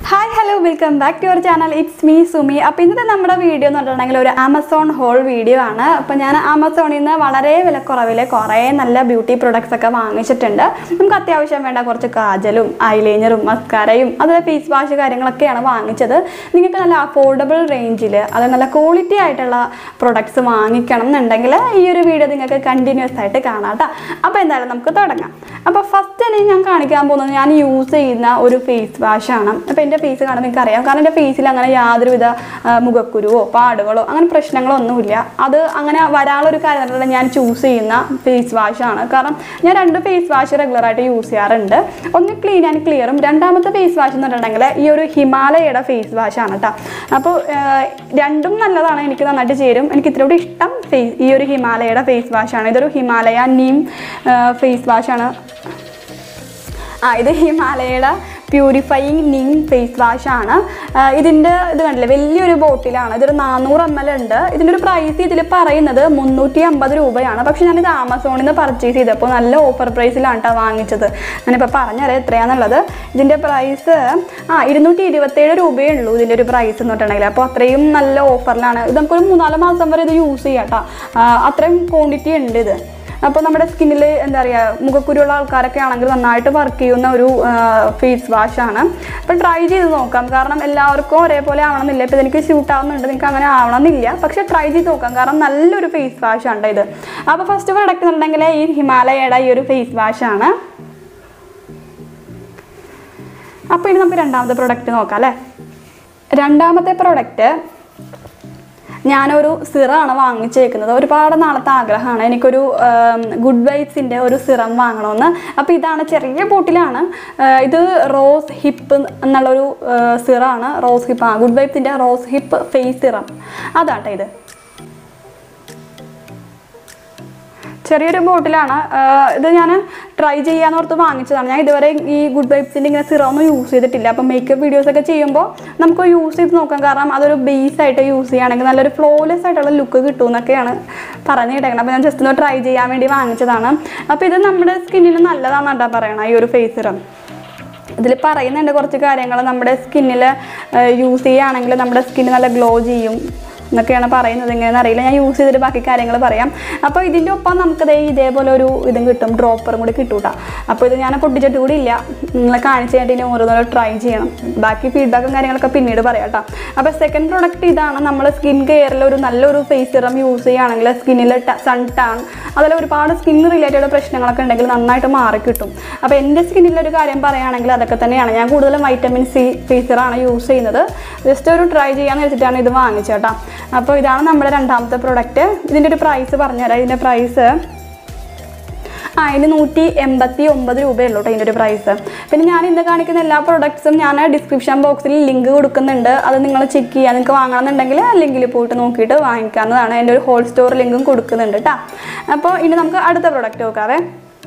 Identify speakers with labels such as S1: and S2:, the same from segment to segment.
S1: hi hello welcome back to your channel it's me Sumi അപ്പോൾ ഇന്നത്തെ നമ്മുടെ വീഡിയോ എന്ന് പറഞ്ഞിട്ടുണ്ടെങ്കിൽ ഒരു ആമസോൺ ഹോൾ വീഡിയോ ആണ് അപ്പോൾ ഞാൻ ആമസോണിൽ നിന്ന് വളരെ വിലക്കുറവിൽ കുറേ നല്ല ബ്യൂട്ടി പ്രൊഡക്ട്സ് ഒക്കെ വാങ്ങിച്ചിട്ടുണ്ട് നമുക്ക് അത്യാവശ്യം വേണ്ട കുറച്ച് കാജലും ഐലൈനറും മസ്കാരയും അതുപോലെ ഫേസ് വാഷ് കാര്യങ്ങളൊക്കെയാണ് വാങ്ങിച്ചത് നിങ്ങൾക്ക് നല്ല അഫോർഡബിൾ റേഞ്ചിൽ അത് നല്ല ക്വാളിറ്റി ആയിട്ടുള്ള പ്രൊഡക്ട്സ് വാങ്ങിക്കണം എന്നുണ്ടെങ്കിൽ ഈ ഒരു വീഡിയോ നിങ്ങൾക്ക് കണ്ടിന്യൂസ് ആയിട്ട് കാണാം കേട്ടോ അപ്പോൾ എന്തായാലും നമുക്ക് തുടങ്ങാം അപ്പോൾ ഫസ്റ്റ് തന്നെ ഞാൻ കാണിക്കാൻ പോകുന്നത് ഞാൻ യൂസ് ചെയ്യുന്ന ഒരു ഫേസ് വാഷാണ് അപ്പോൾ എൻ്റെ ഫേസ് കാണുമ്പോൾ നിങ്ങൾക്ക് അറിയാം കാരണം എൻ്റെ ഫേസിൽ അങ്ങനെ യാതൊരുവിധ ആ, മുഖക്കുരുവോ പാടുകളോ അങ്ങനെ പ്രശ്നങ്ങളോ ഒന്നുമില്ല അത് അങ്ങനെ വരാനുള്ളൊരു കാര്യം എന്ന് പറഞ്ഞാൽ ഞാൻ ചൂസ് ചെയ്യുന്ന ഫേസ് വാഷാണ് കാരണം ഞാൻ രണ്ട് ഫേസ് വാഷ് റെഗുലറായിട്ട് യൂസ് ചെയ്യാറുണ്ട് ഒന്ന് ക്ലീൻ ആൻഡ് ക്ലിയറും രണ്ടാമത്തെ ഫേസ് വാഷ് എന്ന് പറഞ്ഞിട്ടുണ്ടെങ്കിൽ ഈ ഒരു ഹിമാലയയുടെ ഫേസ് വാഷാണ് കേട്ടോ അപ്പോൾ രണ്ടും നല്ലതാണ് എനിക്ക് നന്നായിട്ട് ചേരും എനിക്ക് ഇത്തിരി കൂടി ഇഷ്ടം ഫേസ് ഈ ഒരു ഹിമാലയയുടെ ഫേസ് വാഷാണ് ഇതൊരു ഹിമാലയ നീം ഫേസ് വാഷാണ് ആ ഇത് ഹിമാലയയുടെ പ്യൂരിഫൈയിങ് നീം ഫേസ് വാഷ് ആണ് ആ, ഇതിൻ്റെ ഇത് കണ്ടില്ലേ വലിയൊരു ബോട്ടിലാണ് ഇതൊരു നാനൂറ് എം എൽ ഉണ്ട് ഇതിൻ്റെ ഒരു പ്രൈസ് ഇതിൽ പറയുന്നത് മുന്നൂറ്റി അമ്പത് രൂപയാണ് പക്ഷെ ഞാനിത് ആമസോണിൽ നിന്ന് പർച്ചേസ് ചെയ്തപ്പോൾ നല്ല ഓഫർ പ്രൈസിലാണ് കേട്ടോ വാങ്ങിച്ചത് ഞാനിപ്പോൾ പറഞ്ഞുതരാം എത്രയാണെന്നുള്ളത് ഇതിൻ്റെ പ്രൈസ് ആ ഇരുന്നൂറ്റി ഇരുപത്തേഴ് രൂപയേ ഉള്ളൂ ഇതിൻ്റെ ഒരു പ്രൈസ് എന്ന് പറഞ്ഞിട്ടുണ്ടെങ്കിൽ അപ്പോൾ അത്രയും നല്ല ഓഫറിലാണ് ഇത് നമുക്കൊരു മൂന്നാല് മാസം വരെ ഇത് യൂസ് ചെയ്യാം കേട്ടോ ആ, അത്രയും ക്വാണ്ടിറ്റി ഉണ്ട് ഇത് അപ്പോൾ നമ്മുടെ സ്കിന്നിൽ എന്താ പറയുക മുഖക്കുരുള്ള ആൾക്കാരൊക്കെ ആണെങ്കിൽ നന്നായിട്ട് വർക്ക് ചെയ്യുന്ന ഒരു ഫേസ് വാഷാണ് അപ്പോൾ ട്രൈ ചെയ്ത് നോക്കാം കാരണം എല്ലാവർക്കും ഒരേപോലെ ആവണമെന്നില്ല ഇപ്പോൾ എനിക്ക് സ്യൂട്ട് ആവുന്നുണ്ട് നിങ്ങൾക്ക് അങ്ങനെ ആവണമെന്നില്ല പക്ഷേ ട്രൈ ചെയ്ത് നോക്കാം കാരണം നല്ലൊരു ഫേസ് വാഷാണ് ഇത് അപ്പോൾ ഫസ്റ്റ് പ്രൊഡക്റ്റ് എന്നുണ്ടെങ്കിൽ ഈ ഹിമാലയയുടെ ഈ ഒരു ഫേസ് വാഷാണ് അപ്പോൾ ഇനി നമുക്ക് രണ്ടാമത്തെ പ്രൊഡക്റ്റ് നോക്കാം അല്ലേ രണ്ടാമത്തെ പ്രൊഡക്റ്റ് ഞാനൊരു സിറാണ് വാങ്ങിച്ചേക്കുന്നത് ഒരുപാട് നാളത്തെ ആഗ്രഹമാണ് എനിക്കൊരു ഗുഡ് വൈബ്സിൻ്റെ ഒരു സിറം വാങ്ങണമെന്ന് അപ്പോൾ ഇതാണ് ചെറിയ ബോട്ടിലാണ് ആ, ഇത് റോസ് ഹിപ്പ് എന്നുള്ളൊരു സിറാണ് റോസ് ഹിപ്പ് ആ ഗുഡ് വൈബ്സിൻ്റെ റോസ് ഹിപ്പ് ഫേസ് സിറം അതാട്ടെ ഇത് ചെറിയൊരു ബോട്ടിലാണ് ആഹ് ഇത് ഞാൻ ട്രൈ ചെയ്യാന്ന് ഓർത്ത് വാങ്ങിച്ചതാണ് ഞാൻ ഇതുവരെ ഈ ഗുഡ് വൈബ്സിൻ്റെ ഇങ്ങനെ സിറം ഒന്നും യൂസ് ചെയ്തിട്ടില്ല അപ്പം മേക്കപ്പ് വീഡിയോസ് ഒക്കെ ചെയ്യുമ്പോൾ നമുക്ക് യൂസ് ചെയ്ത് നോക്കാം കാരണം അതൊരു ബേസ് ആയിട്ട് യൂസ് ചെയ്യുകയാണെങ്കിൽ നല്ലൊരു ഫ്ലോലെസ് ആയിട്ടുള്ള ലുക്ക് കിട്ടും എന്നൊക്കെയാണ് പറഞ്ഞു കേട്ടേക്കുന്നത് അപ്പോൾ ഞാൻ ജസ്റ്റ് ഒന്ന് ട്രൈ ചെയ്യാൻ വേണ്ടി വാങ്ങിച്ചതാണ് അപ്പോൾ ഇത് നമ്മുടെ സ്കിന്നിന് നല്ലതാണെന്ന് കേട്ടോ പറയണം ഈ ഒരു ഫേസ് സിറം ഇതിൽ പറയുന്നുണ്ട് കുറച്ച് കാര്യങ്ങൾ നമ്മുടെ സ്കിന്നിൽ യൂസ് ചെയ്യുകയാണെങ്കിൽ നമ്മുടെ സ്കിന്ന് നല്ല ഗ്ലോ ചെയ്യും എന്നൊക്കെയാണ് പറയുന്നത് എങ്ങനെയാണെന്ന് അറിയില്ല ഞാൻ യൂസ് ചെയ്തിട്ട് ബാക്കി കാര്യങ്ങൾ പറയാം അപ്പോൾ ഇതിൻ്റെ ഒപ്പം നമുക്ക് ദേ ഇതേപോലെ ഒരു ഇതും കിട്ടും ഡ്രോപ്പറും കൂടി കിട്ടും കേട്ടോ അപ്പോൾ ഇത് ഞാൻ പൊട്ടിച്ചിട്ട് കൂടി ഇല്ല നിങ്ങളെ കാണിച്ച് കഴിഞ്ഞിട്ട് ഇനി ഓരോന്നോരോ ട്രൈ ചെയ്യണം ബാക്കി ഫീഡ്ബാക്കും കാര്യങ്ങളൊക്കെ പിന്നീട് പറയാം കേട്ടോ അപ്പോൾ സെക്കൻഡ് പ്രൊഡക്റ്റ് ഇതാണ് നമ്മൾ സ്കിൻ കെയറിൽ ഒരു നല്ലൊരു ഫേസ് സിറം യൂസ് ചെയ്യുകയാണെങ്കിൽ സ്കിന്നിൽ സൺ ടാൻ അതുപോലെ ഒരുപാട് സ്കിൻ റിലേറ്റഡ് പ്രശ്നങ്ങളൊക്കെ ഉണ്ടെങ്കിൽ നന്നായിട്ട് മാറി കിട്ടും അപ്പോൾ എൻ്റെ സ്കിന്നിലെ ഒരു കാര്യം പറയുകയാണെങ്കിൽ അതൊക്കെ തന്നെയാണ് ഞാൻ കൂടുതലും വൈറ്റമിൻ സി ഫേസറാണ് യൂസ് ചെയ്യുന്നത് ജസ്റ്റ് ഒരു ട്രൈ ചെയ്യാന്ന് വെച്ചിട്ടാണ് ഇത് വാങ്ങിച്ചത് കേട്ടോ അപ്പോൾ ഇതാണ് നമ്മുടെ രണ്ടാമത്തെ പ്രൊഡക്റ്റ് ഇതിൻ്റെ ഒരു പ്രൈസ് പറഞ്ഞുതരാം ഇതിൻ്റെ പ്രൈസ് ആ ഇതിന് നൂറ്റി എൺപത്തി ഒമ്പത് രൂപയുള്ളൂ കേട്ടോ ഇതിൻ്റെ ഒരു പ്രൈസ് പിന്നെ ഞാൻ ഇന്ന് കാണിക്കുന്ന എല്ലാ പ്രൊഡക്ട്സും ഞാൻ ഡിസ്ക്രിപ്ഷൻ ബോക്സിൽ ലിങ്ക് കൊടുക്കുന്നുണ്ട് അത് നിങ്ങൾ ചെക്ക് ചെയ്യുക നിങ്ങൾക്ക് വാങ്ങണമെന്നുണ്ടെങ്കിൽ ആ ലിങ്കിൽ പോയിട്ട് നോക്കിയിട്ട് വാങ്ങിക്കാവുന്നതാണ് എൻ്റെ ഒരു ഹോൾ സ്റ്റോർ ലിങ്കും കൊടുക്കുന്നുണ്ട് കേട്ടോ അപ്പോൾ ഇനി നമുക്ക് അടുത്ത പ്രൊഡക്റ്റ് നോക്കാവേ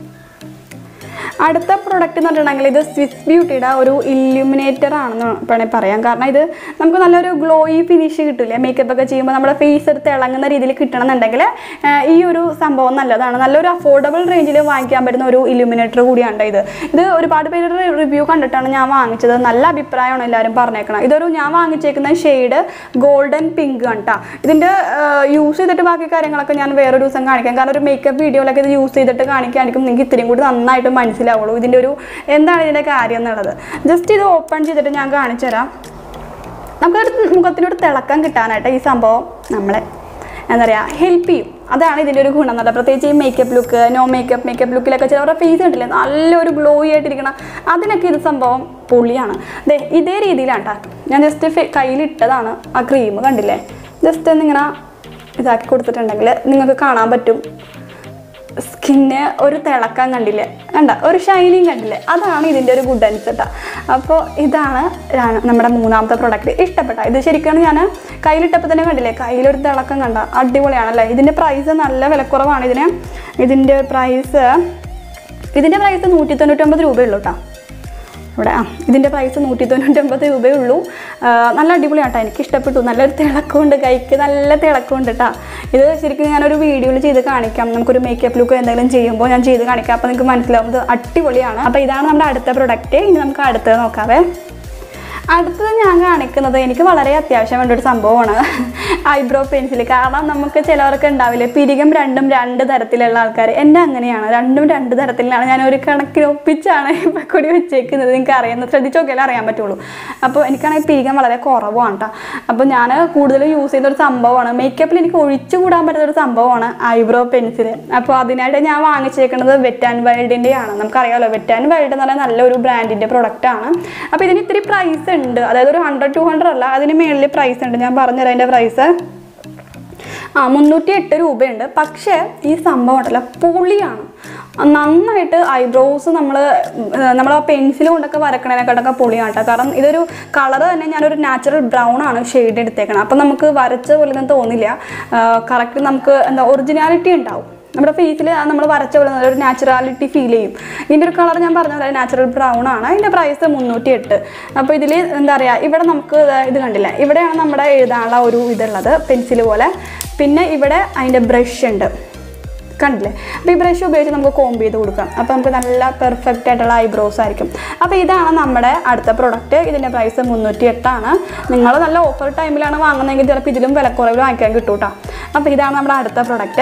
S1: അടുത്ത പ്രൊഡക്റ്റ് എന്ന് പറഞ്ഞിട്ടുണ്ടെങ്കിൽ ഇത് സ്വിസ് ബ്യൂട്ടിയുടെ ഒരു ഇല്യൂമിനേറ്റർ ആണെന്ന് വേണമെങ്കിൽ പറയാം കാരണം ഇത് നമുക്ക് നല്ലൊരു ഗ്ലോയി ഫിനിഷ് കിട്ടില്ലേ മേക്കപ്പ് ഒക്കെ ചെയ്യുമ്പോൾ നമ്മുടെ ഫേസ് എടുത്ത് ഇളങ്ങുന്ന രീതിയിൽ കിട്ടണമെന്നുണ്ടെങ്കിൽ ആ, ഈ ഒരു സംഭവം നല്ലതാണ് നല്ലൊരു അഫോർഡബിൾ റേഞ്ചിൽ വാങ്ങിക്കാൻ പറ്റുന്ന ഒരു ഇല്യൂമിനേറ്റർ കൂടിയാണ് ഇത് ഇത് ഒരുപാട് പേര് റിവ്യൂ കണ്ടിട്ടാണ് ഞാൻ വാങ്ങിച്ചത് നല്ല അഭിപ്രായമാണ് എല്ലാവരും പറഞ്ഞേക്കണം ഇതൊരു ഞാൻ വാങ്ങിച്ചേക്കുന്ന ഷെയ്ഡ് ഗോൾഡൻ പിങ്ക് ആണ് കേട്ടോ ഇതിൻ്റെ യൂസ് ചെയ്തിട്ട് ബാക്കി കാര്യങ്ങളൊക്കെ ഞാൻ വേറൊരു ദിവസം കാണിക്കാം കാരണം ഒരു മേക്കപ്പ് വീഡിയോയിലൊക്കെ ഇത് യൂസ് ചെയ്തിട്ട് കാണിക്കുകയാണെങ്കിൽ നിങ്ങൾക്ക് ഇത്രയും കൂടി നന്നായിട്ട് മനസ്സിലാവുള്ളൂ ഇതിൻ്റെ ഒരു എന്താണ് ഇതിൻ്റെ കാര്യം എന്നുള്ളത് ജസ്റ്റ് ഇത് ഓപ്പൺ ചെയ്തിട്ട് ഞാൻ കാണിച്ചു തരാം നമുക്കൊരു മുഖത്തിനൊരു തിളക്കം കിട്ടാനായിട്ട് ഈ സംഭവം നമ്മളെ എന്താ പറയുക ഹെൽപ്പ് ചെയ്യും അതാണ് ഇതിൻ്റെ ഒരു ഗുണം എന്നുള്ളത് പ്രത്യേകിച്ച് ഈ makeup look no makeup makeup ലുക്കിലൊക്കെ ചിലവരുടെ ഫേസ് കണ്ടില്ലേ നല്ലൊരു ഗ്ലോയി ആയിട്ടിരിക്കണം അതിനൊക്കെ ഇത് സംഭവം പൊളിയാണ് ദേ ഇതേ രീതിയിലാണ് കേട്ടോ ഞാൻ ജസ്റ്റ് കയ്യിലിട്ടതാണ് ആ ക്രീം കണ്ടില്ലേ ജസ്റ്റ് ഒന്നിങ്ങനെ ഇതാക്കി കൊടുത്തിട്ടുണ്ടെങ്കിൽ നിങ്ങൾക്ക് കാണാൻ പറ്റും സ്കിന്ന് ഒരു തിളക്കം കണ്ടില്ലേ കണ്ട ഒരു ഷൈനിങ് കണ്ടില്ലേ അതാണ് ഇതിൻ്റെ ഒരു ഗുഡ് അനുസരിച്ച അപ്പോൾ ഇതാണ് ര- നമ്മുടെ മൂന്നാമത്തെ പ്രൊഡക്റ്റ് ഇഷ്ടപ്പെട്ട ഇത് ശരിക്കും ഞാൻ കയ്യിലിട്ടപ്പോൾ തന്നെ കണ്ടില്ലേ കയ്യിലൊരു തിളക്കം കണ്ട അടിപൊളിയാണല്ലേ ഇതിൻ്റെ പ്രൈസ് നല്ല വിലക്കുറവാണ് ഇതിന് ഇതിൻ്റെ പ്രൈസ് ഇതിൻ്റെ പ്രൈസ് നൂറ്റി തൊണ്ണൂറ്റൊമ്പത് രൂപയുള്ളൂ കേട്ടോ ഇവിടെ ആ ഇതിൻ്റെ പ്രൈസ് നൂറ്റി തൊണ്ണൂറ്റൊമ്പത് രൂപയേ ഉള്ളൂ ആ, നല്ല അടിപൊളിയാണ് കേട്ടോ എനിക്ക് ഇഷ്ടപ്പെട്ടു നല്ലൊരു തിളക്കമുണ്ട് കൈക്ക് നല്ല തിളക്കമുണ്ട് കേട്ടോ ഇത് ശരിക്കും ഞാനൊരു വീഡിയോയിൽ ചെയ്ത് കാണിക്കാം നമുക്കൊരു മേക്കപ്പ് ലുക്ക് എന്തെങ്കിലും ചെയ്യുമ്പോൾ ഞാൻ ചെയ്ത് കാണിക്കാം അപ്പോൾ നിങ്ങൾക്ക് മനസ്സിലാവും ഇത് അടിപൊളിയാണ് അപ്പോൾ ഇതാണ് നമ്മുടെ അടുത്ത പ്രൊഡക്റ്റ് ഇനി നമുക്ക് അടുത്തത് നോക്കാവേ അടുത്തത് ഞാൻ കാണിക്കുന്നത് എനിക്ക് വളരെ അത്യാവശ്യം വേണ്ട ഒരു സംഭവമാണ് ഐബ്രോ പെൻസിൽ കാരണം നമുക്ക് ചിലവർക്ക് ഉണ്ടാവില്ലേ പിരികം രണ്ടും രണ്ട് തരത്തിലുള്ള ആൾക്കാർ എൻ്റെ അങ്ങനെയാണ് രണ്ടും രണ്ട് തരത്തിലാണ് ഞാൻ ഒരു കണക്കിന് ഒപ്പിച്ചാണ് ഇപ്പം കൂടി വെച്ചേക്കുന്നത് നിങ്ങൾക്ക് അറിയുന്നത് ശ്രദ്ധിച്ച് നോക്കിയാലേ അറിയാൻ പറ്റുള്ളൂ അപ്പോൾ എനിക്കാണെങ്കിൽ പിരികം വളരെ കുറവാണ് കേട്ടോ അപ്പോൾ ഞാൻ കൂടുതൽ യൂസ് ചെയ്യുന്ന ഒരു സംഭവമാണ് മേക്കപ്പിൽ എനിക്ക് ഒഴിച്ചുകൂടാൻ പറ്റുന്ന ഒരു സംഭവമാണ് ഐബ്രോ പെൻസിൽ അപ്പോൾ അതിനായിട്ട് ഞാൻ വാങ്ങിച്ചേക്കുന്നത് വെറ്റ് ആൻഡ് വൈൽഡിൻ്റെ ആണ് നമുക്കറിയാമല്ലോ വെറ്റ് ആൻഡ് വൈൽഡ് എന്ന് പറഞ്ഞാൽ നല്ലൊരു ബ്രാൻഡിൻ്റെ പ്രൊഡക്റ്റ് ആണ് അപ്പോൾ ഇതിന് ഇത്തിരി പ്രൈസ് ഉണ്ട് അതായത് ഒരു ഹൺഡ്രഡ് ടു ഹൺഡ്രഡ് അല്ല അതിന് മേളിൽ പ്രൈസ് ഉണ്ട് ഞാൻ പറഞ്ഞുതരാം അതിൻ്റെ പ്രൈസ് ആ മുന്നൂറ്റി എട്ട് രൂപയുണ്ട് പക്ഷേ ഈ സംഭവം ഉണ്ടല്ലോ പൊളിയാണ് നന്നായിട്ട് ഐബ്രോസ് നമ്മൾ നമ്മൾ ആ പെൻസിൽ കൊണ്ടൊക്കെ വരക്കണതിനെക്കാട്ടൊക്കെ പൊളിയാണ് കേട്ടോ കാരണം ഇതൊരു കളർ തന്നെ ഞാനൊരു നാച്ചുറൽ ബ്രൗൺ ആണ് ഷെയ്ഡ് എടുത്തേക്കണം അപ്പം നമുക്ക് വരച്ച പോലെ ഒന്നും തോന്നില്ല കറക്റ്റ് നമുക്ക് എന്താ ഒറിജിനാലിറ്റി ഉണ്ടാവും നമ്മുടെ ഫേസിൽ നമ്മൾ വരച്ച പോലെ നല്ലൊരു നാച്ചുറാലിറ്റി ഫീൽ ചെയ്യും ഇതിൻ്റെ ഒരു കളർ ഞാൻ പറഞ്ഞ പോലെ നാച്ചുറൽ ബ്രൗൺ ആണ് ഇതിൻ്റെ പ്രൈസ് മുന്നൂറ്റി എട്ട് അപ്പോൾ ഇതിൽ എന്താ പറയുക ഇവിടെ നമുക്ക് ദാ ഇത് കണ്ടില്ല ഇവിടെയാണ് നമ്മുടെ എഴുതാനുള്ള ഒരു ഇതുള്ളത് പെൻസിൽ പോലെ പിന്നെ ഇവിടെ അതിൻ്റെ ബ്രഷ് ഉണ്ട് കണ്ടില്ലേ അപ്പോൾ ഈ ബ്രഷ് ഉപയോഗിച്ച് നമുക്ക് കോംബ് ചെയ്ത് കൊടുക്കാം അപ്പോൾ നമുക്ക് നല്ല പെർഫെക്റ്റ് ആയിട്ടുള്ള ഐബ്രോസ് ആയിരിക്കും അപ്പോൾ ഇതാണ് നമ്മുടെ അടുത്ത പ്രൊഡക്റ്റ് ഇതിൻ്റെ പ്രൈസ് മുന്നൂറ്റി എട്ടാണ് നിങ്ങൾ നല്ല ഓഫർ ടൈമിലാണ് വാങ്ങുന്നതെങ്കിൽ ചിലപ്പോൾ ഇതിലും വിലക്കുറവിൽ വാങ്ങിക്കാൻ കിട്ടും കേട്ടോ അപ്പോൾ ഇതാണ് നമ്മുടെ അടുത്ത പ്രൊഡക്റ്റ്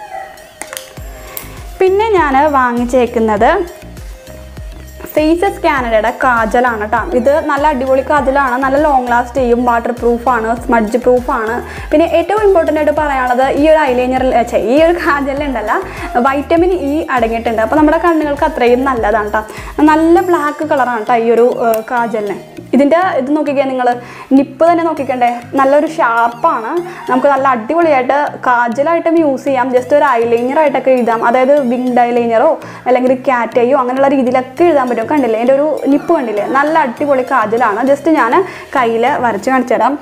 S1: പിന്നെ ഞാൻ വാങ്ങിച്ചേക്കുന്നത് ഫേസസ് കാനഡയുടെ കാജലാണ് കേട്ടോ ഇത് നല്ല അടിപൊളി കാജലാണ് നല്ല ലോങ് ലാസ്റ്റ് ചെയ്യും വാട്ടർ പ്രൂഫാണ് സ്മഡ്ജ് പ്രൂഫാണ് പിന്നെ ഏറ്റവും ഇമ്പോർട്ടൻ്റ് ആയിട്ട് പറയാനുള്ളത് ഈ ഒരു ഐലൈനറിൽ ഈ ഒരു കാജലിലുണ്ടല്ല വൈറ്റമിൻ ഇ അടങ്ങിയിട്ടുണ്ട് അപ്പോൾ നമ്മുടെ കണ്ണുകൾക്ക് അത്രയും നല്ലതാണ് കേട്ടോ നല്ല ബ്ലാക്ക് കളറാണ് കേട്ടോ ഈ ഒരു ഏഹ്, കാജലിന് ഇതിൻ്റെ ഇത് നോക്കിക്കേ നിങ്ങൾ നിപ്പ് തന്നെ നോക്കിക്കണ്ടേ നല്ലൊരു ഷാർപ്പാണ് നമുക്ക് നല്ല അടിപൊളിയായിട്ട് കാജലായിട്ടും യൂസ് ചെയ്യാം ജസ്റ്റ് ഒരു ഐലൈനർ ആയിട്ടൊക്കെ എഴുതാം അതായത് വിങ്ഡ് ഐലൈനറോ അല്ലെങ്കിൽ ക്യാറ്റയോ അങ്ങനെയുള്ള രീതിയിലൊക്കെ എഴുതാൻ പറ്റും കണ്ടില്ലേ എൻ്റെ ഒരു നിപ്പ് കണ്ടില്ലേ നല്ല അടിപൊളി കാജലാണ് ജസ്റ്റ് ഞാൻ കയ്യിൽ വരച്ച് കാണിച്ചു തരാം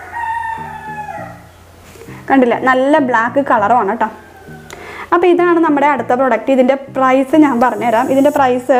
S1: കണ്ടില്ലേ നല്ല ബ്ലാക്ക് കളറുമാണ് കേട്ടോ അപ്പോൾ ഇതാണ് നമ്മുടെ അടുത്ത പ്രൊഡക്റ്റ് ഇതിൻ്റെ പ്രൈസ് ഞാൻ പറഞ്ഞുതരാം ഇതിൻ്റെ പ്രൈസ്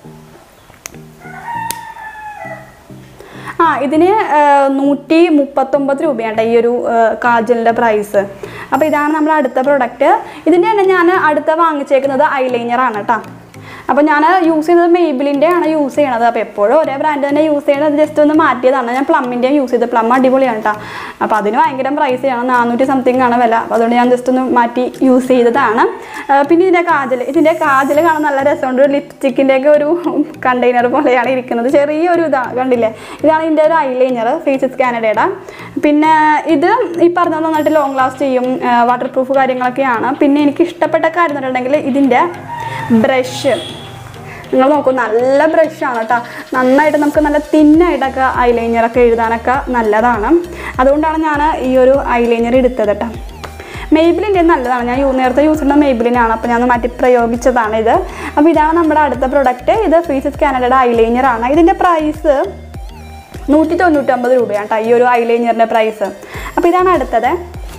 S1: ആ ഇതിന് നൂറ്റി മുപ്പത്തൊമ്പത് രൂപയാണ് ഈ ഒരു കാജലിൻ്റെ പ്രൈസ് അപ്പോൾ ഇതാണ് നമ്മുടെ അടുത്ത പ്രൊഡക്റ്റ് ഇതിൻ്റെ തന്നെ ഞാൻ അടുത്ത വാങ്ങിച്ചേക്കുന്നത് ഐലൈനറാണ് കേട്ടോ അപ്പോൾ ഞാൻ യൂസ് ചെയ്യുന്നത് മെയ്ബിലിൻ്റെ ആണ് യൂസ് ചെയ്യണത് അപ്പോൾ എപ്പോഴും ഒരേ ബ്രാൻഡ് തന്നെ യൂസ് ചെയ്യണത് ജസ്റ്റ് ഒന്ന് മാറ്റിയതാണ് ഞാൻ പ്ലമ്മിൻ്റെ യൂസ് ചെയ്തത് പ്ലം അടിപൊളിയാണ് കേട്ടോ അപ്പോൾ അതിന് ഭയങ്കര പ്രൈസ് ചെയ്യണം നാനൂറ്റി സംതിങ് ആണ് വില അപ്പോൾ അതുകൊണ്ട് ഞാൻ ജസ്റ്റ് ഒന്ന് മാറ്റി യൂസ് ചെയ്തതാണ് ആ, പിന്നെ ഇതിൻ്റെ കാജൽ ഇതിൻ്റെ കാജൽ കാണാൻ നല്ല രസമുണ്ട് ഒരു ലിപ്സ്റ്റിക്കിൻ്റെയൊക്കെ ഒരു കണ്ടെയ്നർ പോലെയാണ് ഇരിക്കുന്നത് ചെറിയൊരു ഇതാണ് കണ്ടില്ലേ ഇതാണ് ഇതിൻ്റെ ഒരു ഐലൈനർ ഫേസസ് കാനഡയുടെ പിന്നെ ഇത് ഈ പറഞ്ഞ പോലെ നന്നായിട്ട് ലോങ് ലാസ്റ്റ് ചെയ്യും വാട്ടർ പ്രൂഫ് കാര്യങ്ങളൊക്കെയാണ് പിന്നെ എനിക്ക് ഇഷ്ടപ്പെട്ട കാര്യം എന്ന് പറഞ്ഞിട്ടുണ്ടെങ്കിൽ ഇതിൻ്റെ ബ്രഷ് നിങ്ങൾ നോക്കൂ നല്ല ബ്രഷാണ് കേട്ടോ നന്നായിട്ട് നമുക്ക് നല്ല തിന്നായിട്ടൊക്കെ ഐലൈനറൊക്കെ എഴുതാനൊക്കെ നല്ലതാണ് അതുകൊണ്ടാണ് ഞാൻ ഈ ഒരു ഐലൈനർ എടുത്തത് കേട്ടോ മെയ്ബിലിൻ്റെ നല്ലതാണ് ഞാൻ യൂ- നേരത്തെ യൂസ് ചെയ്യുന്ന മെയ്ബിലിനാണ് അപ്പോൾ ഞാൻ ഒന്ന് മാറ്റി പ്രയോഗിച്ചതാണ് ഇത് അപ്പോൾ ഇതാണ് നമ്മുടെ അടുത്ത പ്രൊഡക്റ്റ് ഇത് ഫീസസ് കാനഡയുടെ ഐലൈനറാണ് ഇതിൻ്റെ പ്രൈസ് നൂറ്റി തൊണ്ണൂറ്റൊമ്പത് രൂപയാണ് കേട്ടോ ഈ ഒരു ഐലൈനറിൻ്റെ പ്രൈസ് അപ്പോൾ ഇതാണ് അടുത്തത്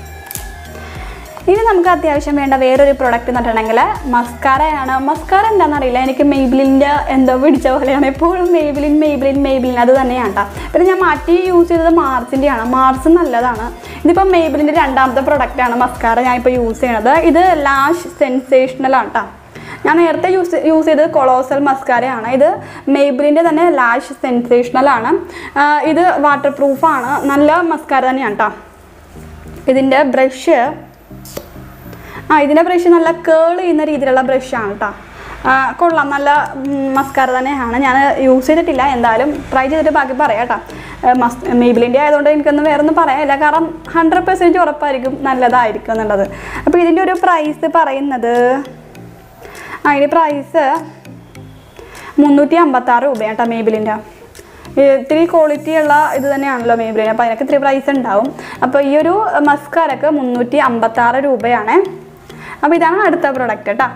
S1: ഇനി നമുക്ക് അത്യാവശ്യം വേണ്ട വേറൊരു പ്രൊഡക്റ്റ് എന്ന് പറഞ്ഞിട്ടുണ്ടെങ്കിൽ മസ്കാരയാണ് മസ്കാര എന്താണെന്നറിയില്ല എനിക്ക് മെയ്ബിലിൻ്റെ എന്തോ പിടിച്ച പോലെയാണ് എപ്പോഴും മെയ്ബിലിൻ മെയ്ബിലിൻ മെയ്ബിലിൻ അത് തന്നെയാണ് കേട്ടോ പിന്നെ ഞാൻ മാറ്റി യൂസ് ചെയ്തത് മാർസിൻ്റെയാണ് മാർസ് നല്ലതാണ് ഇതിപ്പോൾ മെയ്ബിലിൻ്റെ രണ്ടാമത്തെ പ്രൊഡക്റ്റാണ് മസ്കാര ഞാനിപ്പോൾ യൂസ് ചെയ്യണത് ഇത് ലാഷ് സെൻസേഷണലാണ് കേട്ടോ ഞാൻ നേരത്തെ യൂസ് യൂസ് ചെയ്തത് കൊളോസൽ മസ്കാരയാണ് ഇത് മെയ്ബിലിൻ്റെ തന്നെ ലാഷ് സെൻസേഷണലാണ് ഇത് വാട്ടർ പ്രൂഫാണ് നല്ല മസ്കാര തന്നെയാണ് കേട്ടോ ഇതിൻ്റെ ബ്രഷ് ആ ഇതിൻ്റെ ബ്രഷ് നല്ല കേൾ ചെയ്യുന്ന രീതിയിലുള്ള ബ്രഷാണ് കേട്ടോ കൊള്ളാം നല്ല മസ്കാര തന്നെയാണ് ഞാൻ യൂസ് ചെയ്തിട്ടില്ല എന്തായാലും ട്രൈ ചെയ്തിട്ട് ബാക്കി പറയാം കേട്ടോ മസ് മെയ്ബിലിൻ്റെ ആയതുകൊണ്ട് എനിക്കൊന്നും വേറെ ഒന്നും പറയാനില്ല കാരണം ഹൺഡ്രഡ് പെർസെൻറ്റ് ഉറപ്പായിരിക്കും നല്ലതായിരിക്കും എന്നുള്ളത് അപ്പോൾ ഇതിൻ്റെ ഒരു പ്രൈസ് പറയുന്നത് ആ ഇതിൻ്റെ പ്രൈസ് മുന്നൂറ്റി അമ്പത്താറ് രൂപയാണ് കേട്ടോ മേബിലിൻ്റെ ഇത്തിരി ക്വാളിറ്റി ഉള്ള ഇത് തന്നെയാണല്ലോ മേബിലിന് അപ്പോൾ അതിനൊക്കെ ഇത്തിരി പ്രൈസ് ഉണ്ടാവും അപ്പോൾ ഈ ഒരു മസ്കാരൊക്കെ മുന്നൂറ്റി അമ്പത്താറ് രൂപയാണ് അപ്പോൾ ഇതാണ് അടുത്ത പ്രൊഡക്റ്റ് കേട്ടോ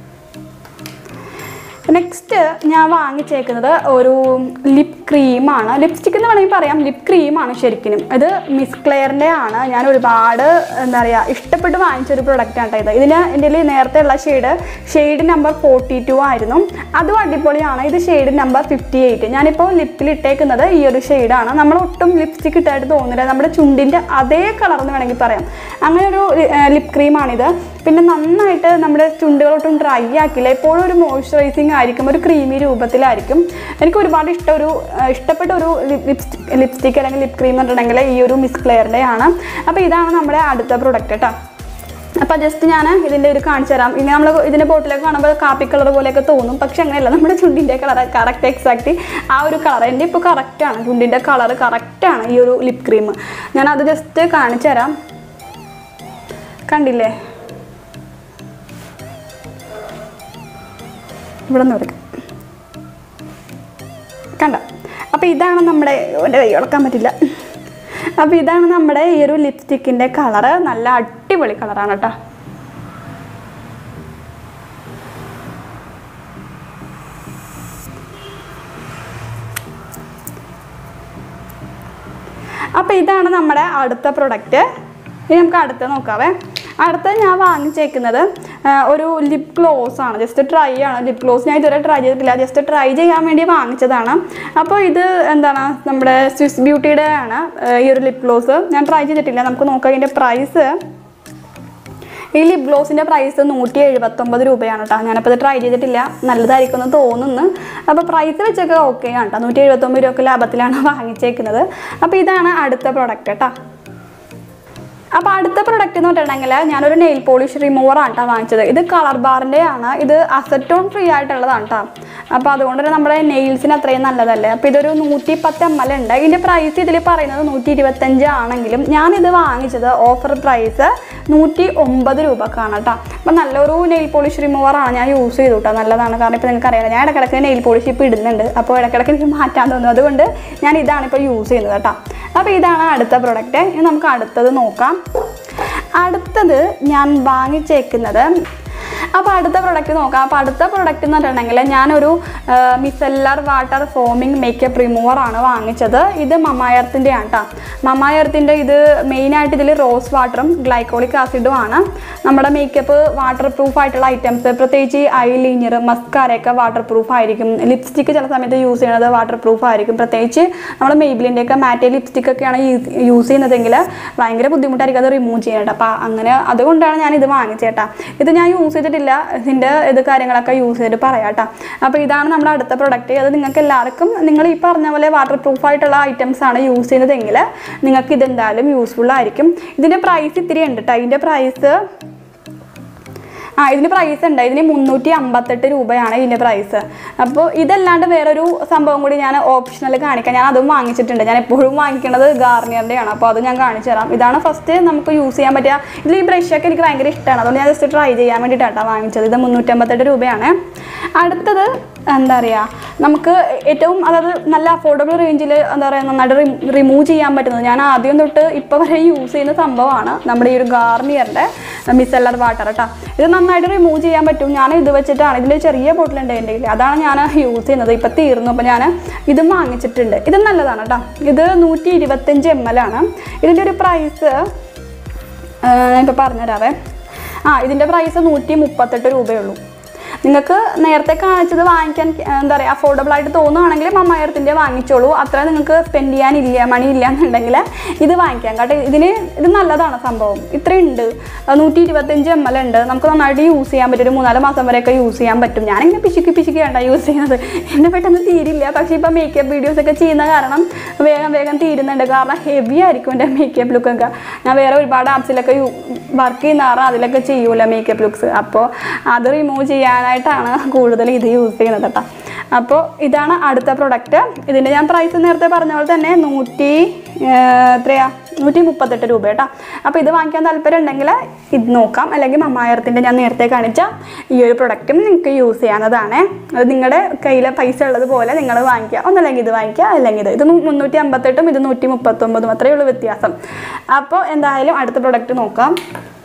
S1: നെക്സ്റ്റ് ഞാൻ വാങ്ങിച്ചേക്കുന്നത് ഒരു ലിപ് ക്രീമാണ് ലിപ്സ്റ്റിക് എന്ന് വേണമെങ്കിൽ പറയാം ലിപ് ക്രീമാണ് ശരിക്കും ഇത് മിസ് ക്ലെയറിൻ്റെ ആണ് ഞാൻ ഒരുപാട് എന്താ പറയുക ഇഷ്ടപ്പെട്ട് വാങ്ങിച്ചൊരു പ്രൊഡക്റ്റാണ് കേട്ടോ ഇത് ഇതിന് എൻ്റെ കയ്യിൽ നേരത്തെ ഉള്ള shade shade number forty two ആയിരുന്നു അതും അടിപൊളിയാണ് ഇത് ഷെയ്ഡ് നമ്പർ ഫിഫ്റ്റി എയ്റ്റ് ഞാനിപ്പോൾ ലിപ്പിൽ ഇട്ടേക്കുന്നത് ഈ ഒരു ഷെയ്ഡാണ് നമ്മൾ ഒട്ടും ലിപ്സ്റ്റിക് ഇട്ടായിട്ട് തോന്നില്ല നമ്മുടെ ചുണ്ടിൻ്റെ അതേ കളർ എന്ന് വേണമെങ്കിൽ പറയാം അങ്ങനെ ഒരു ലിപ് ക്രീമാണിത് പിന്നെ നന്നായിട്ട് നമ്മുടെ ചുണ്ടുകളൊട്ടും ഡ്രൈ ആക്കില്ല എപ്പോഴും ഒരു മോയ്സ്ചറൈസിങ് ലുക്കിംഗ് ആയിരിക്കും ഒരു ക്രീമി രൂപത്തിലായിരിക്കും എനിക്ക് ഒരുപാട് ഇഷ്ടം ഒരു ആ, ഇഷ്ടപ്പെട്ട ഒരു ലിപ്സ്റ്റിക് ലിപ്സ്റ്റിക് അല്ലെങ്കിൽ ലിപ് ക്രീം എന്ന് പറഞ്ഞിട്ടുണ്ടെങ്കിൽ ഈ ഒരു മിസ് ക്ലെയറിൻ്റെ ആണ് അപ്പോൾ ഇതാണ് നമ്മുടെ അടുത്ത പ്രൊഡക്റ്റ് കേട്ടോ അപ്പോൾ ജസ്റ്റ് ഞാൻ ഇതിൻ്റെ ഒരു കാണിച്ചു തരാം ഇങ്ങനെ നമ്മൾ ഇതിൻ്റെ ബോട്ടിലൊക്കെ കാണുമ്പോൾ കാപ്പി കളർ പോലെയൊക്കെ തോന്നും പക്ഷെ അങ്ങനെയല്ല നമ്മുടെ ചുണ്ടിൻ്റെ കളർ കറക്റ്റ് എക്സാക്റ്റ് ആ ഒരു കളർ എൻ്റെ ഇപ്പോൾ കറക്റ്റാണ് ചുണ്ടിൻ്റെ കളർ കറക്റ്റാണ് ഈ ഒരു ലിപ് ക്രീം ഞാനത് ജസ്റ്റ് കാണിച്ചു തരാം കണ്ടില്ലേ ഇവിടെ നിന്ന് എടുക്കാം കണ്ട അപ്പോൾ ഇതാണ് നമ്മുടെ എൻ്റെ കൈ ഇളക്കാൻ പറ്റില്ല അപ്പോൾ ഇതാണ് നമ്മുടെ ഈ ഒരു ലിപ്സ്റ്റിക്കിൻ്റെ കളറ് നല്ല അടിപൊളി കളറാണ് കേട്ടോ അപ്പോൾ ഇതാണ് നമ്മുടെ അടുത്ത പ്രൊഡക്റ്റ് ഇനി നമുക്ക് അടുത്ത നോക്കാവേ അടുത്ത ഞാൻ വാങ്ങിച്ചേക്കുന്നത് ആ, ഒരു ലിപ് ഗ്ലോസ് ആണ് ജസ്റ്റ് ട്രൈ ആണ് ലിപ് ഗ്ലോസ് ഞാൻ ഇതുവരെ ട്രൈ ചെയ്തിട്ടില്ല ജസ്റ്റ് ട്രൈ ചെയ്യാൻ വേണ്ടി വാങ്ങിച്ചതാണ് അപ്പോൾ ഇത് എന്താണ് നമ്മുടെ സ്വിസ് ബ്യൂട്ടിയുടെ ആണ് ആ, ഈ ഒരു ലിപ് ഗ്ലോസ് ഞാൻ ട്രൈ ചെയ്തിട്ടില്ല നമുക്ക് നോക്കാം ഇതിൻ്റെ പ്രൈസ് ഈ ലിപ് ഗ്ലോസിൻ്റെ പ്രൈസ് നൂറ്റി എഴുപത്തൊമ്പത് രൂപയാണ് കേട്ടോ ഞാനപ്പോൾ ഇത് ട്രൈ ചെയ്തിട്ടില്ല നല്ലതായിരിക്കും എന്ന് തോന്നുന്നു അപ്പോൾ പ്രൈസ് വെച്ചൊക്കെ ഓക്കെ ആണ് കേട്ടോ നൂറ്റി എഴുപത്തൊമ്പത് രൂപ ലാഭത്തിലാണ് വാങ്ങിച്ചേക്കുന്നത് അപ്പോൾ ഇതാണ് അടുത്ത പ്രൊഡക്റ്റ് കേട്ടോ അപ്പോൾ അടുത്ത പ്രൊഡക്റ്റ് എന്ന് പറഞ്ഞിട്ടുണ്ടെങ്കിൽ ഞാനൊരു നെയിൽ പോളിഷ് റിമൂവർ ആണ് കേട്ടോ വാങ്ങിച്ചത് ഇത് കളർ ബാറിൻ്റെ ആണ് ഇത് അസറ്റോൺ ഫ്രീ ആയിട്ടുള്ളതാണ് കേട്ടോ അപ്പോൾ അതുകൊണ്ട് തന്നെ നമ്മുടെ നെയിൽസിന് അത്രയും നല്ലതല്ലേ അപ്പോൾ ഇതൊരു നൂറ്റി പത്ത് എം എൽ ഉണ്ട് ഇതിൻ്റെ പ്രൈസ് ഇതിൽ പറയുന്നത് നൂറ്റി ഇരുപത്തഞ്ച് ആണെങ്കിലും ഞാനിത് വാങ്ങിച്ചത് ഓഫർ പ്രൈസ് നൂറ്റി ഒമ്പത് രൂപക്കാണ് കേട്ടോ അപ്പോൾ നല്ലൊരു നെയിൽ പോളിഷ് റിമൂവർ ആണ് ഞാൻ യൂസ് ചെയ്തു കേട്ടോ നല്ലതാണ് കാരണം ഇപ്പോൾ നിങ്ങൾക്ക് അറിയാം ഞാൻ ഇടയ്ക്കിടയ്ക്ക് നെയിൽ പോളിഷ് ഇപ്പോൾ ഇടുന്നുണ്ട് അപ്പോൾ ഇടയ്ക്കിടയ്ക്ക് എനിക്ക് മാറ്റാൻ തോന്നുന്നു അതുകൊണ്ട് ഞാൻ ഇതാണ് ഇപ്പോൾ യൂസ് ചെയ്യുന്നത് കേട്ടോ അപ്പോൾ ഇതാണ് അടുത്ത പ്രൊഡക്റ്റ് ഇനി നമുക്ക് അടുത്തത് നോക്കാം അടുത്തത് ഞാൻ വാങ്ങിച്ചേക്കുന്നത് അപ്പോൾ അടുത്ത പ്രൊഡക്റ്റ് നോക്കാം അപ്പോൾ അടുത്ത പ്രൊഡക്റ്റ് എന്ന് പറഞ്ഞിട്ടുണ്ടെങ്കിൽ ഞാനൊരു micellar water foaming makeup remover ആണ് വാങ്ങിച്ചത് ഇത് മമായർത്തിൻ്റെ ആണ് കേട്ടോ മമായർത്തിൻ്റെ ഇത് മെയിനായിട്ട് ഇതിൽ റോസ് വാട്ടറും ഗ്ലൈക്കോളിക് ആസിഡും ആണ് നമ്മുടെ മേക്കപ്പ് വാട്ടർ പ്രൂഫ് ആയിട്ടുള്ള ഐറ്റംസ് പ്രത്യേകിച്ച് ഐ ലീനിയർ മസ്കാരയൊക്കെ വാട്ടർ പ്രൂഫ് ആയിരിക്കും ലിപ്സ്റ്റിക്ക് ചില സമയത്ത് യൂസ് ചെയ്യുന്നത് വാട്ടർ പ്രൂഫ് ആയിരിക്കും പ്രത്യേകിച്ച് നമ്മൾ മെയ്ബിലിൻ്റെ ഒക്കെ മാറ്റേ ലിപ്സ്റ്റിക് ഒക്കെയാണ് യൂസ് ചെയ്യുന്നതെങ്കിൽ ഭയങ്കര ബുദ്ധിമുട്ടായിരിക്കും അത് റിമൂവ് ചെയ്യാനായിട്ട് അപ്പോൾ അങ്ങനെ അതുകൊണ്ടാണ് ഞാൻ ഇത് വാങ്ങിച്ചേട്ടാ ഇത് ഞാൻ യൂസ് ചെയ്തിട്ടില്ല ഇതിൻ്റെ ഇത് കാര്യങ്ങളൊക്കെ യൂസ് ചെയ്തിട്ട് പറയാം കേട്ടോ അപ്പോൾ ഇതാണ് നമ്മുടെ അടുത്ത പ്രൊഡക്റ്റ് അത് നിങ്ങൾക്ക് എല്ലാവർക്കും നിങ്ങൾ ഈ പറഞ്ഞ പോലെ വാട്ടർ പ്രൂഫ് ആയിട്ടുള്ള ഐറ്റംസ് ആണ് യൂസ് ചെയ്യുന്നതെങ്കിൽ നിങ്ങൾക്ക് ഇതെന്തായാലും യൂസ്ഫുൾ ആയിരിക്കും ഇതിൻ്റെ പ്രൈസ് ഇത്തിരി ഉണ്ട് കേട്ടോ ഇതിൻ്റെ പ്രൈസ് ആ ഇതിന് പ്രൈസ് ഉണ്ട് ഇതിന് മുന്നൂറ്റി അമ്പത്തെട്ട് രൂപയാണ് ഇതിൻ്റെ പ്രൈസ് അപ്പോൾ ഇതല്ലാണ്ട് വേറൊരു സംഭവം കൂടി ഞാൻ ഓപ്ഷണൽ കാണിക്കാം ഞാൻ അതും വാങ്ങിച്ചിട്ടുണ്ട് ഞാൻ എപ്പോഴും വാങ്ങിക്കുന്നത് ഗാർണിയറിൻ്റെ ആണ് അപ്പോൾ അത് ഞാൻ കാണിച്ചു തരാം ഇതാണ് ഫസ്റ്റ് നമുക്ക് യൂസ് ചെയ്യാൻ പറ്റുക ഇതിൽ ഈ ബ്രഷൊക്കെ എനിക്ക് ഭയങ്കര ഇഷ്ടമാണ് അതുകൊണ്ട് ഞാൻ ജസ്റ്റ് ട്രൈ ചെയ്യാൻ വേണ്ടിയിട്ടാണ് വാങ്ങിച്ചത് ഇത് മുന്നൂറ്റമ്പത്തെട്ട് രൂപയാണ് അടുത്തത് എന്താ പറയുക നമുക്ക് ഏറ്റവും അതായത് നല്ല അഫോർഡബിൾ റേഞ്ചിൽ എന്താ പറയുക നന്നായിട്ട് റിമൂവ് ചെയ്യാൻ പറ്റുന്നത് ഞാൻ ആദ്യം തൊട്ട് ഇപ്പോൾ വരെ യൂസ് ചെയ്യുന്ന സംഭവമാണ് നമ്മുടെ ഈ ഒരു ഗാർണിയറിൻ്റെ മിസെല്ലർ വാട്ടർ കേട്ടോ ഇത് നന്നായിട്ട് റിമൂവ് ചെയ്യാൻ പറ്റും ഞാൻ ഇത് വെച്ചിട്ടാണ് ഇതിൽ ചെറിയ ബോട്ടിലുണ്ട് എൻ്റെ കയ്യിൽ അതാണ് ഞാൻ യൂസ് ചെയ്യുന്നത് ഇപ്പം തീർന്നു അപ്പോൾ ഞാൻ ഇതും വാങ്ങിച്ചിട്ടുണ്ട് ഇത് നല്ലതാണ് കേട്ടോ ഇത് നൂറ്റി ഇരുപത്തഞ്ച് എം എൽ ആണ് ഇതിൻ്റെ ഒരു പ്രൈസ് ഞാൻ ഇപ്പോൾ പറഞ്ഞുതരാവേ ആ ഇതിൻ്റെ പ്രൈസ് നൂറ്റി മുപ്പത്തെട്ട് രൂപയുള്ളൂ നിങ്ങൾക്ക് നേരത്തെ കാണിച്ചത് വാങ്ങിക്കാൻ ഏർ, എന്താ പറയുക അഫോർഡബിൾ ആയിട്ട് തോന്നുകയാണെങ്കിൽ മമ്മായിരത്തിൻ്റെ വാങ്ങിച്ചോളൂ അത്ര നിങ്ങൾക്ക് സ്പെൻഡ് ചെയ്യാനില്ല മണി ഇല്ല എന്നുണ്ടെങ്കിൽ ഇത് വാങ്ങിക്കാം കേട്ടോ ഇതിന് ഇത് നല്ലതാണ് സംഭവം ഇത്രയുണ്ട് നൂറ്റി ഇരുപത്തഞ്ച് എം എൽ ഉണ്ട് നമുക്ക് നന്നായിട്ട് യൂസ് ചെയ്യാൻ പറ്റും ഒരു മൂന്നാല് മാസം വരെയൊക്കെ യൂസ് ചെയ്യാൻ പറ്റും ഞാനിങ്ങനെ പിശുക്കി പിശുക്കിയാണ് യൂസ് ചെയ്യുന്നത് എന്നെ പെട്ടെന്ന് തീരില്ല പക്ഷേ ഇപ്പോൾ മേക്കപ്പ് വീഡിയോസ് ഒക്കെ ചെയ്യുന്ന കാരണം വേഗം വേഗം തീരുന്നുണ്ട് കാരണം ഹെവി ആയിരിക്കും എൻ്റെ മേക്കപ്പ് ലുക്കൊക്കെ ഞാൻ വേറെ ഒരുപാട് ആപ്സിലൊക്കെ വർക്ക് ചെയ്യുന്ന കാരണം അതിലൊക്കെ ചെയ്യൂല മേക്കപ്പ് ലുക്സ് അപ്പോൾ അത് റിമൂവ് ചെയ്യാനായിട്ടാണ് കൂടുതൽ ഇത് യൂസ് ചെയ്യുന്നത് കേട്ടോ അപ്പോൾ ഇതാണ് അടുത്ത പ്രൊഡക്റ്റ് ഇതിൻ്റെ ഞാൻ പ്രൈസ് നേരത്തെ പറഞ്ഞ പോലെ തന്നെ നൂറ്റി ഏർ, എത്രയാ നൂറ്റി മുപ്പത്തെട്ട് രൂപ കേട്ടോ അപ്പോൾ ഇത് വാങ്ങിക്കാൻ താല്പര്യം ഉണ്ടെങ്കിൽ ഇത് നോക്കാം അല്ലെങ്കിൽ മമ്മായിരത്തിൻ്റെ ഞാൻ നേരത്തെ കാണിച്ച ഈ ഒരു പ്രൊഡക്റ്റും നിങ്ങൾക്ക് യൂസ് ചെയ്യാവുന്നതാണ് അത് നിങ്ങളുടെ കയ്യിൽ പൈസ ഉള്ളത് പോലെ നിങ്ങൾ വാങ്ങിക്കുക ഒന്നല്ലെങ്കിൽ ഇത് വാങ്ങിക്കുക അല്ലെങ്കിൽ ഇത് ഇത് നൂ- മുന്നൂറ്റി അമ്പത്തെട്ടും ഇത് നൂറ്റി മുപ്പത്തൊമ്പതും അത്രയേ ഉള്ളൂ വ്യത്യാസം അപ്പോൾ എന്തായാലും അടുത്ത പ്രൊഡക്റ്റ് നോക്കാം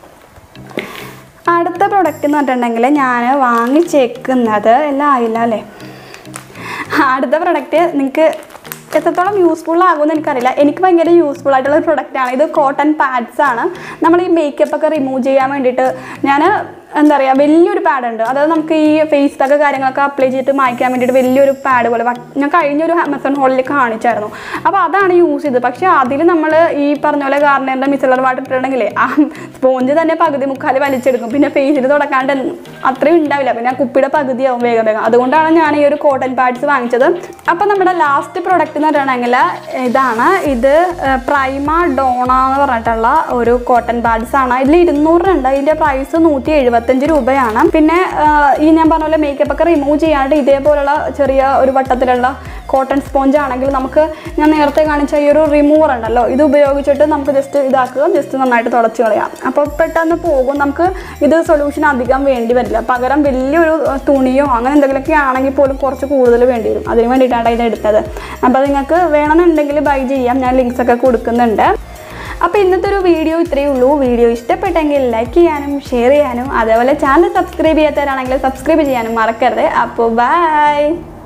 S1: അടുത്ത പ്രൊഡക്റ്റ് എന്ന് പറഞ്ഞിട്ടുണ്ടെങ്കിൽ ഞാൻ വാങ്ങിച്ചേക്കുന്നത് എല്ലാം ആയില്ല അല്ലേ അടുത്ത പ്രൊഡക്റ്റ് നിങ്ങൾക്ക് എത്രത്തോളം യൂസ്ഫുൾ ആകുമെന്ന് എനിക്കറിയില്ല എനിക്ക് ഭയങ്കര യൂസ്ഫുൾ ആയിട്ടുള്ള പ്രൊഡക്റ്റാണ് ഇത് കോട്ടൺ പാഡ്സ് ആണ് നമ്മൾ ഈ മേക്കപ്പ് ഒക്കെ റിമൂവ് ചെയ്യാൻ വേണ്ടിയിട്ട് ഞാൻ എന്താ പറയുക വലിയൊരു പാഡ് ഉണ്ട് അതായത് നമുക്ക് ഈ ഫേസ് പാക്ക് കാര്യങ്ങളൊക്കെ അപ്ലൈ ചെയ്തിട്ട് മായ്ക്കാൻ വേണ്ടിയിട്ട് വലിയൊരു പാഡ് പോലെ വ- ഞാൻ കഴിഞ്ഞൊരു ആമസോൺ ഹോളിൽ കാണിച്ചായിരുന്നു അപ്പോൾ അതാണ് യൂസ് ചെയ്തത് പക്ഷേ അതിൽ നമ്മൾ ഈ പറഞ്ഞ പോലെ ഗാർണിയറിൻ്റെ മിസലർ വാട്ടർ ഇട്ടിട്ടുണ്ടെങ്കിലേ ആ സ്പോഞ്ച് തന്നെ പകുതി മുക്കാൽ വലിച്ചെടുക്കും പിന്നെ ഫേസിൽ തുടക്കാണ്ട് അത്രയും ഉണ്ടാവില്ല പിന്നെ ആ കുപ്പിയുടെ പകുതിയാവും വേഗം വേഗം അതുകൊണ്ടാണ് ഞാൻ ഈ ഒരു കോട്ടൺ പാഡ്സ് വാങ്ങിച്ചത് അപ്പോൾ നമ്മുടെ ലാസ്റ്റ് പ്രോഡക്റ്റ് എന്ന് പറയുകയാണെങ്കിൽ ഇതാണ് ഇത് പ്രൈമ ഡോണ എന്ന് പറഞ്ഞിട്ടുള്ള ഒരു കോട്ടൺ പാഡ്സ് ആണ് ഇതിൽ ഇരുന്നൂറ് ഉണ്ട് ഇതിൻ്റെ പ്രൈസ് നൂറ്റി എഴുപത്തഞ്ച് രൂപയാണ് പിന്നെ ആ, ഈ ഞാൻ പറഞ്ഞ പോലെ മേക്കപ്പ് ഒക്കെ റിമൂവ് ചെയ്യാണ്ട് ഇതേപോലുള്ള ചെറിയ ഒരു വട്ടത്തിലുള്ള കോട്ടൺ സ്പോഞ്ച് ആണെങ്കിൽ നമുക്ക് ഞാൻ നേരത്തെ കാണിച്ച ഈ ഒരു റിമൂവർ ഉണ്ടല്ലോ ഇത് ഉപയോഗിച്ചിട്ട് നമുക്ക് ജസ്റ്റ് ഇതാക്കുക ജസ്റ്റ് നന്നായിട്ട് തുടച്ച് കളയാം അപ്പോൾ പെട്ടെന്ന് പോകും നമുക്ക് ഇത് സൊല്യൂഷൻ അധികം വേണ്ടി വരില്ല പകരം വലിയൊരു അഹ്, തുണിയോ അങ്ങനെ എന്തെങ്കിലുമൊക്കെ ആണെങ്കിൽ പോലും കുറച്ച് കൂടുതൽ വേണ്ടി വരും അതിന് വേണ്ടിയിട്ടാണ് ഇത് എടുത്തത് അപ്പോൾ നിങ്ങൾക്ക് വേണമെന്നുണ്ടെങ്കിൽ ബൈ ചെയ്യാം ഞാൻ ലിങ്ക്സ് ഒക്കെ കൊടുക്കുന്നുണ്ട് അപ്പോൾ ഇന്നത്തെ ഒരു വീഡിയോ ഇത്രയേ ഉള്ളൂ വീഡിയോ ഇഷ്ടപ്പെട്ടെങ്കിൽ ലൈക്ക് ചെയ്യാനും ഷെയർ ചെയ്യാനും അതേപോലെ ചാനൽ സബ്സ്ക്രൈബ് ചെയ്യാത്തവരാണെങ്കിൽ സബ്സ്ക്രൈബ് ചെയ്യാനും മറക്കരുത് അപ്പോൾ ബൈ